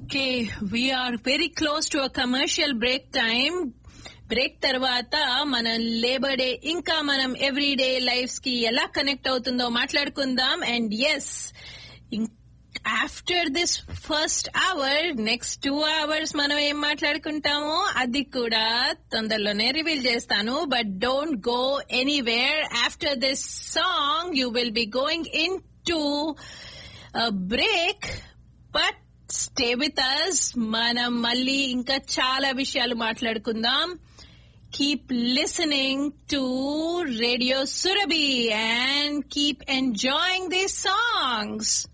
okay we're very close to a commercial break time break తర్వాత మన labour day ఇంకా మనం ఎవ్రీడే లైఫ్స్ కి ఎలా కనెక్ట్ అవుతుందో మాట్లాడుకుందాం and yes after this first hour next two hours మనం ఏం మాట్లాడుకుంటామో అది కూడా తొందరలోనే రివీల్ చేస్తాను but don't go anywhere after this song you will be going into break but stay with us మనం మళ్ళీ ఇంకా చాలా విషయాలు మాట్లాడుకుందాం keep listening to radio Surabhi and keep enjoying these songs